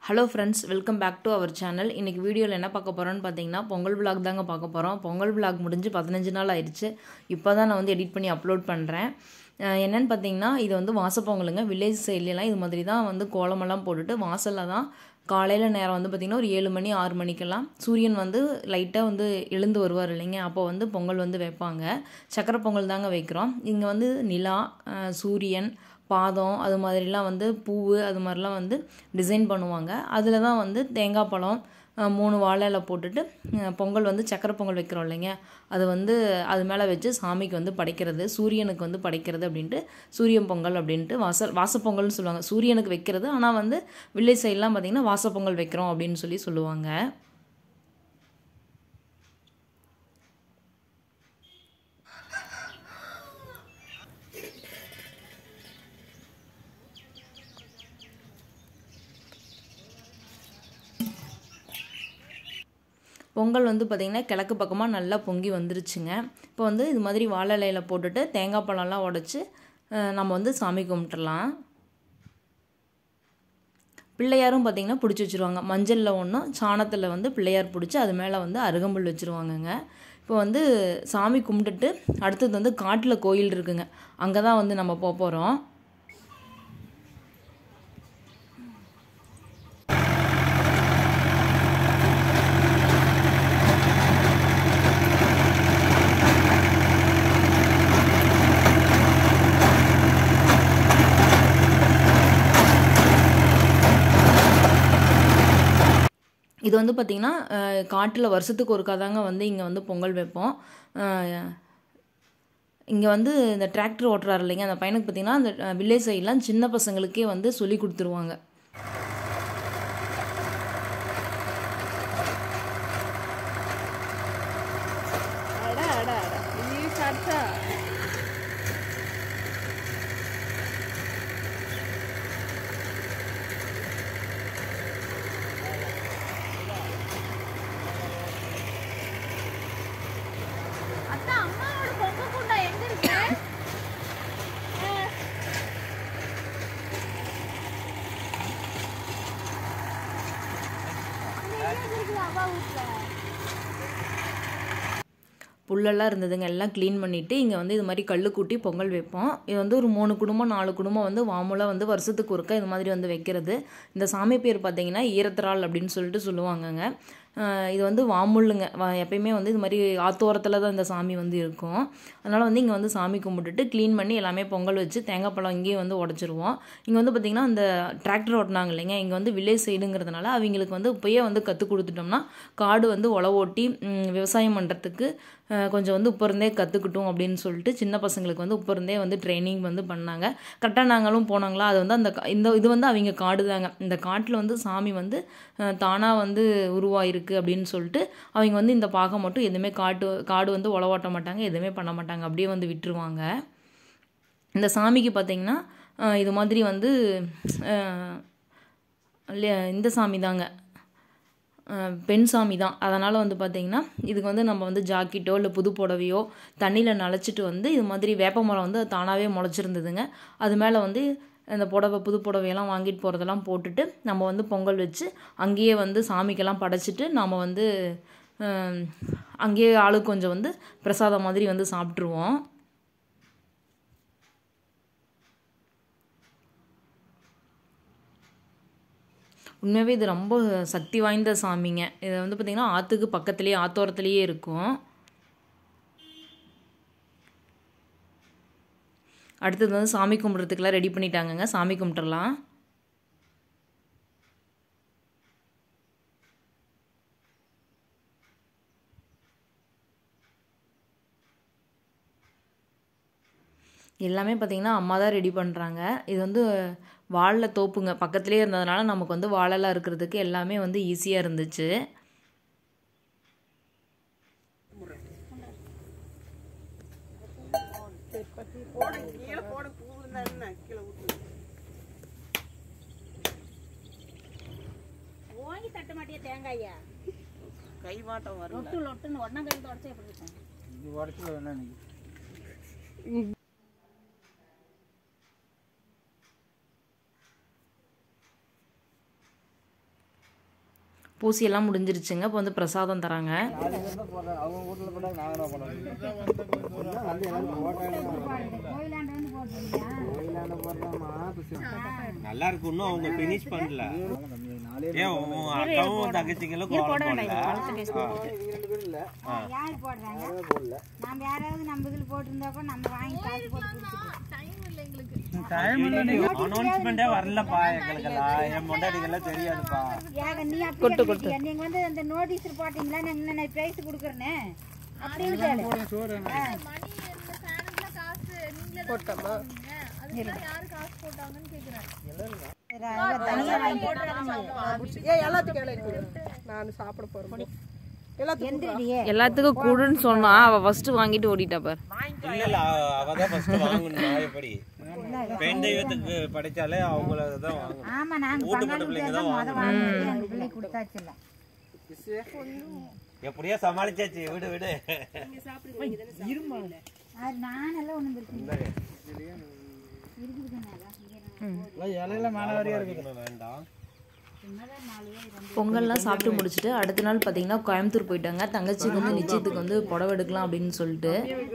hello friends welcome back to our channel இன்றைக்கி வீடியோவில் என்ன பார்க்க போகிறோன்னு பார்த்தீங்கன்னா பொங்கல் விளாக் தாங்க பார்க்க போகிறோம் பொங்கல் விளாக் முடிஞ்சு பதினஞ்சு நாள் ஆயிடுச்சு இப்போ தான் நான் வந்து எடிட் பண்ணி அப்லோட் பண்ணுறேன் அஹ் என்னன்னு பார்த்தீங்கன்னா இது வந்து வாசப்பொங்கலுங்க வில்லேஜ் சைட்லலாம் இது மாதிரி தான் வந்து கோலமெல்லாம் போட்டுட்டு வாசலில் தான் காலையில் நேரம் வந்து பார்த்திங்கன்னா ஒரு ஏழு மணி ஆறு மணிக்கெல்லாம் சூரியன் வந்து லைட்டாக வந்து எழுந்து வருவார் இல்லைங்க அப்போ வந்து பொங்கல் வந்து வைப்பாங்க சக்கரை பொங்கல் தாங்க வைக்கிறோம் இங்கே வந்து நிலா அஹ் சூரியன் பாதம் அது மாதிரிலாம் வந்து பூவு அது மாதிரிலாம் வந்து டிசைன் பண்ணுவாங்க அதில் தான் வந்து தேங்காய் பழம் அஹ் மூணு வாழை இலை போட்டுட்டு அஹ் பொங்கல் வந்து சக்கரை பொங்கல் வைக்கிறோம் இல்லைங்க அது வந்து அது மேலே வச்சு சாமிக்கு வந்து படைக்கிறது சூரியனுக்கு வந்து படைக்கிறது அப்படின்ட்டு சூரியன் பொங்கல் அப்படின்ட்டு வாசல் வாசப்பொங்கல்னு சொல்லுவாங்க சூரியனுக்கு வைக்கிறது ஆனால் வந்து வில்லேஜ் சைட்லாம் பார்த்திங்கன்னா வாசப்பொங்கல் வைக்கிறோம் அப்படின்னு சொல்லி சொல்லுவாங்க பொங்கல் வந்து பார்த்திங்கன்னா கிழக்கு பக்கமாக நல்லா பொங்கி வந்துருச்சுங்க இப்போ வந்து இது மாதிரி வாழை இலையில போட்டுட்டு தேங்காய் பழம்லாம் உடச்சி நம்ம வந்து சாமி கும்பிட்டுறலாம் பிள்ளையாரும் பார்த்திங்கன்னா பிடிச்சி வச்சுருவாங்க மஞ்சளில் ஒன்றும் சாணத்தில் வந்து பிள்ளையார் பிடிச்சி அது மேலே வந்து அருகம்புல் வச்சுருவாங்கங்க இப்போ வந்து சாமி கும்பிட்டுட்டு அடுத்தது வந்து காட்டில் கோயில் இருக்குங்க அங்கே தான் வந்து நம்ம போக போகிறோம் இது வந்து பார்த்திங்கன்னா காட்டில் வருஷத்துக்கு ஒருக்கா தாங்க வந்து இங்கே வந்து பொங்கல் வைப்போம் இங்கே வந்து இந்த டிராக்டர் ஓட்டுறாரு இல்லைங்க அந்த பையனுக்கு பார்த்திங்கன்னா அந்த வில்லேஜ் சைட்லாம் சின்ன பசங்களுக்கே வந்து சொல்லி கொடுத்துருவாங்க அட அட அட நீ சாப்பிட்டா அத்தா அம்மாவோட பொங்க குண்டா எங்க இருக்கு அவா வீட்டுல புல்லெல்லாம் இருந்ததுங்க எல்லாம் க்ளீன் பண்ணிவிட்டு இங்கே வந்து இது மாதிரி கல் கூட்டி பொங்கல் வைப்போம் இது வந்து ஒரு மூணு குடும்பம் நாலு குடும்பம் வந்து வாமுலாக வந்து வருஷத்துக்கு ஒருக்கா இது மாதிரி வந்து வைக்கிறது இந்த சாமி பேர் பார்த்தீங்கன்னா ஈரத்திரால் அப்படின்னு சொல்லிட்டு சொல்லுவாங்கங்க அஹ் இது வந்து வாமுள்ளுங்க வா- எப்பயுமே வந்து இது மாதிரி ஆத்தோரத்தில் தான் இந்த சாமி வந்து இருக்கும் அதனால் வந்து இங்கே வந்து சாமி கும்பிட்டுட்டு க்ளீன் பண்ணி எல்லாமே பொங்கல் வச்சு தேங்காய் பழம் இங்கேயே வந்து உடச்சிருவோம் இங்கே வந்து பார்த்திங்கன்னா அந்த டிராக்டர் ஓட்டினாங்க இல்லைங்க இங்கே வந்து வில்லேஜ் சைடுங்கிறதுனால அவங்களுக்கு வந்து இப்போயே வந்து கற்றுக் கொடுத்துட்டோம்னா காடு வந்து உழவு ஓட்டி ம், விவசாயம் பண்ணுறதுக்கு கொஞ்சம் வந்து இப்போ இருந்தே கற்றுக்கிட்டோம் அப்படின்னு சொல்லிட்டு சின்ன பசங்களுக்கு வந்து இப்போ இருந்தே வந்து ட்ரைனிங் வந்து பண்ணாங்க கரெக்டாக நாங்களும் போனாங்களா அது வந்து அந்த கா- இந்த இது வந்து அவங்க காடு தாங்க இந்த காட்டில் வந்து சாமி வந்து தானாக வந்து உருவாயிருக்கு அப்படின்னு சொல்லிட்டு அவங்க வந்து இந்த பாகம் மட்டும் எதுவுமே காட்டு காடு வந்து உழவாட்ட மாட்டாங்க எதுவுமே பண்ண மாட்டாங்க அப்படியே வந்து விட்டுருவாங்க இந்த சாமிக்கு பார்த்தீங்கன்னா அஹ், இது மாதிரி வந்து அஹ், இல்லையா, இந்த சாமி தாங்க அஹ், பெண் சாமி தான் அதனால் வந்து பார்த்திங்கன்னா இதுக்கு வந்து நம்ம வந்து ஜாக்கெட்டோ இல்லை புது புடவையோ தண்ணியில் நனைச்சிட்டு வந்து இது மாதிரி வேப்ப மரம் வந்து தானாகவே முளைச்சிருந்ததுங்க அது மேலே வந்து இந்த புடவை புது புடவையெல்லாம் வாங்கிட்டு போகிறதெல்லாம் போட்டுட்டு நம்ம வந்து பொங்கல் வச்சு அங்கேயே வந்து சாமிக்கெல்லாம் படைச்சிட்டு நாம் வந்து அஹ், அங்கேயே ஆளுக்கு கொஞ்சம் வந்து பிரசாதம் மாதிரி வந்து சாப்பிட்ருவோம் உண்மையாகவே இது ரொம்ப சக்தி வாய்ந்த சாமிங்க இது வந்து பார்த்திங்கன்னா ஆற்றுக்கு பக்கத்துலேயே ஆத்தோரத்துலேயே இருக்கும் அடுத்தது வந்து சாமி கும்பிட்றதுக்கெல்லாம் ரெடி பண்ணிட்டாங்கங்க சாமி கும்பிட்டுறலாம் எல்லாமே பார்த்திங்கன்னா அம்மா தான் ரெடி பண்ணுறாங்க இது வந்து வாழை தோப்புங்க பக்கத்துலேயே இருந்ததுனால நமக்கு வந்து வாழெல்லாம் இருக்கிறதுக்கு எல்லாமே வந்து ஈஸியாக இருந்துச்சு ஓங்கி தட்ட மாட்டியா தேங்காயா கை மாட்டம் வரும் லொட்டு லொட்டுன்னு ஒன்னா கை தொடச்சா எப்படி இருக்கும் இது உடச்சில வேணா இன்னைக்கு பூசியெல்லாம் முடிஞ்சிருச்சுங்க இப்போ வந்து பிரசாதம் தராங்க நாளைக்கு வந்து போடுறேன் அவங்க வீட்டில் கூட நான் என்ன பண்ணுவேன் வந்து எல்லாரும் போட்டாங்க கோயிலாண்ட போடுறாமா நல்லா இருக்கு இன்னும் அவங்க ஃபினிஷ் பண்ணல நாளே ஏன் உன் அக்காவும் தங்கச்சிங்களும் கோலம் போடல ரெண்டு பேரும் இல்லை யார் போடுறாங்க போடல நம்ம யாராவது நம்ம இதில் போட்டிருந்தா கூட நம்ம வாங்கி காசு போட்டு குடிச்சுக்கலாம் டைம் இல்லை எங்களுக்கு அனௌன்ஸ்மெண்டே வரலப்பா எங்களுக்கெல்லாம் என் முன்னாடிக்கெல்லாம் தெரியாதுப்பா ஏங்க நீ அப்படி கேட்டீங்க நீங்க வந்து அந்த நோட்டீஸ் போட்டீங்களா நான் நான் பிரைஸ் கொடுக்குறேனே அப்படின்னு கேளு சோறு தனியா வாங்கி எந்திரிடியே எல்லாத்துக்கும் கூடுன்னு சொன்னா அவள் ஃபஸ்ட்டு வாங்கிட்டு ஓடிட்டா பார் இல்ல இல்ல அவ- அவதான் ஃபர்ஸ்ட் வாங்கணும் எப்படி பெண் தெய்வத்துக்கு படைச்சாலே அவங்கள தான் வாங்கணும் ஆமா நாங்க வீட்டு பங்காளி பிள்ளைங்க தான் தான் முத வாங்கி எங்க பிள்ளை கொடுத்தாச்சுல்ல எப்படியோ சமாளிச்சாச்சு விடு விடு அது நானெல்லாம் ஒண்ணும் பிரச்சனை இல்லை இலையில மேலே வரையா இருக்குது வேண்டாம் பொங்கல்லாம் சாப்பிட்டு முடிச்சுட்டு அடுத்த நாள் பார்த்தீங்கன்னா கோயம்புத்தூர் போயிட்டாங்க தங்கச்சிக்கு வந்து நிச்சயத்துக்கு வந்து புடவை எடுக்கலாம் அப்படின்னு சொல்லிட்டு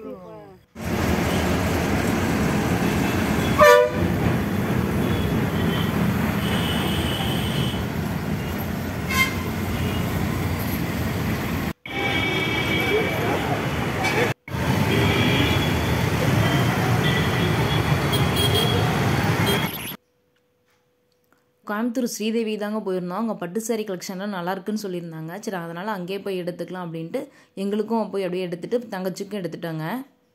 கோயம்புத்தூர் ஸ்ரீதேவி தாங்க போயிருந்தோம் அங்கே பட்டு சாரி கலெக்ஷன்லாம் நல்லா இருக்குன்னு சொல்லியிருந்தாங்க சரி அதனால் அங்கேயே போய் எடுத்துக்கலாம் அப்படின்ட்டு எங்களுக்கும் போய் அப்படியே எடுத்துட்டு தங்கச்சிக்கும் எடுத்துட்டாங்க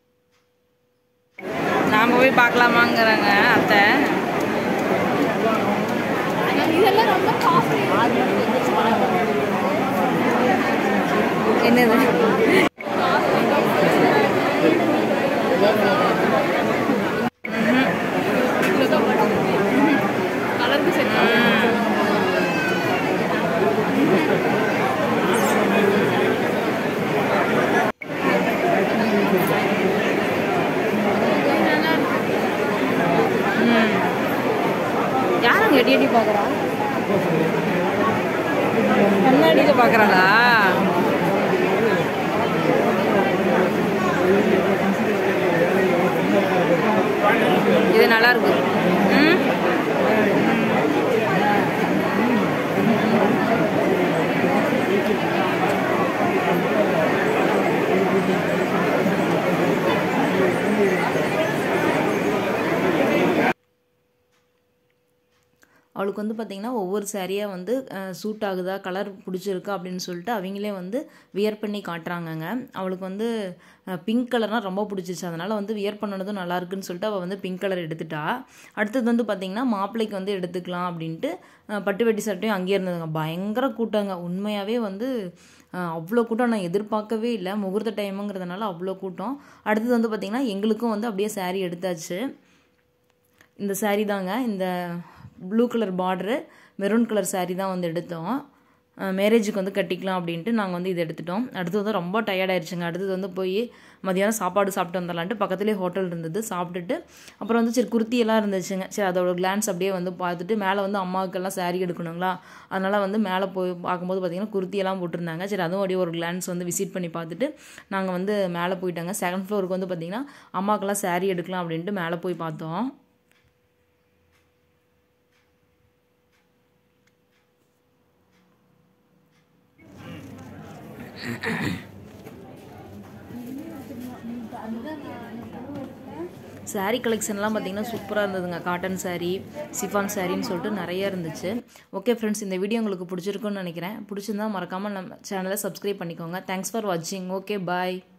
நாம் போய் பார்க்கலாமாங்கிறாங்க அத்தை இதெல்லாம் ரொம்ப காஸ்ட்லி என்னது யாரும் எடி எடி பார்க்குறா கண்ணாடியில் பார்க்குறாளா இது நல்லா இருக்கு ம் அவளுக்கு வந்து பார்த்திங்கன்னா ஒவ்வொரு சாரியாக வந்து சூட் ஆகுதா கலர் பிடிச்சிருக்கா அப்படின்னு சொல்லிட்டு அவங்களே வந்து வியர் பண்ணி காட்டுறாங்கங்க அவளுக்கு வந்து பிங்க் கலர்னால் ரொம்ப பிடிச்சிச்சு அதனால் வந்து வியர் பண்ணதும் நல்லா இருக்குன்னு சொல்லிட்டு அவள் வந்து பிங்க் கலர் எடுத்துட்டா அடுத்தது வந்து பார்த்திங்கன்னா மாப்பிள்ளைக்கு வந்து எடுத்துக்கலாம் அப்படின்ட்டு அஹ், பட்டு வெட்டி சட்டையும் அங்கேயே இருந்ததுங்க பயங்கர கூட்டங்க உண்மையாகவே வந்து அஹ், அவ்வளோ கூட்டம் நான் எதிர்பார்க்கவே இல்லை முகூர்த்த டைமுங்கிறதுனால அவ்வளோ கூட்டம் அடுத்தது வந்து பார்த்திங்கன்னா எங்களுக்கும் வந்து அப்படியே saree எடுத்தாச்சு இந்த saree தாங்க இந்த blue colour border maroon colour saree தான் வந்து எடுத்தோம் மேரேஜுக்கு வந்து கட்டிக்கலாம் அப்படின்ட்டு நாங்கள் வந்து இது எடுத்துட்டோம் அடுத்தது வந்து ரொம்ப tired ஆயிடுச்சுங்க அடுத்தது வந்து போய் மதியானம் சாப்பாடு சாப்பிட்டு வந்துடலான்ட்டு பக்கத்துலேயே ஹோட்டல் இருந்தது சாப்பிட்டுட்டு அப்புறம் வந்து சரி குர்த்தி எல்லாம் இருந்துச்சுங்க சரி அதோட கிளான்ஸ் அப்படியே வந்து பார்த்துட்டு மேலே வந்து அம்மாவுக்கெல்லாம் saree எடுக்கணுங்களா அதனால் வந்து மேலே போய் பார்க்கும்போது பார்த்தீங்கன்னா குர்த்தியெல்லாம் போட்டிருந்தாங்க சரி அதுவும் அப்படியே ஒரு கிளான்ஸ் வந்து விசிட் பண்ணி பார்த்துட்டு நாங்கள் வந்து மேலே போயிட்டாங்க செகண்ட் ஃப்ளோருக்கு வந்து பார்த்திங்கன்னா அம்மாவுக்கெல்லாம் saree எடுக்கலாம் அப்படின்ட்டு மேலே போய் பார்த்தோம் saree கலெக்ஷன்லாம் பார்த்தீங்கன்னா சூப்பராக இருந்ததுங்க காட்டன் saree சிஃபான் சாரின்னு சொல்லிட்டு நிறைய இருந்துச்சு ஓகே ஃப்ரெண்ட்ஸ் இந்த வீடியோ உங்களுக்கு பிடிச்சிருக்குன்னு நினைக்கிறேன் பிடிச்சிருந்தா மறக்காமல் நம்ம சேனலை சப்ஸ்கிரைப் பண்ணிக்கோங்க தேங்க்ஸ் ஃபார் வாட்சிங் ஓகே பாய்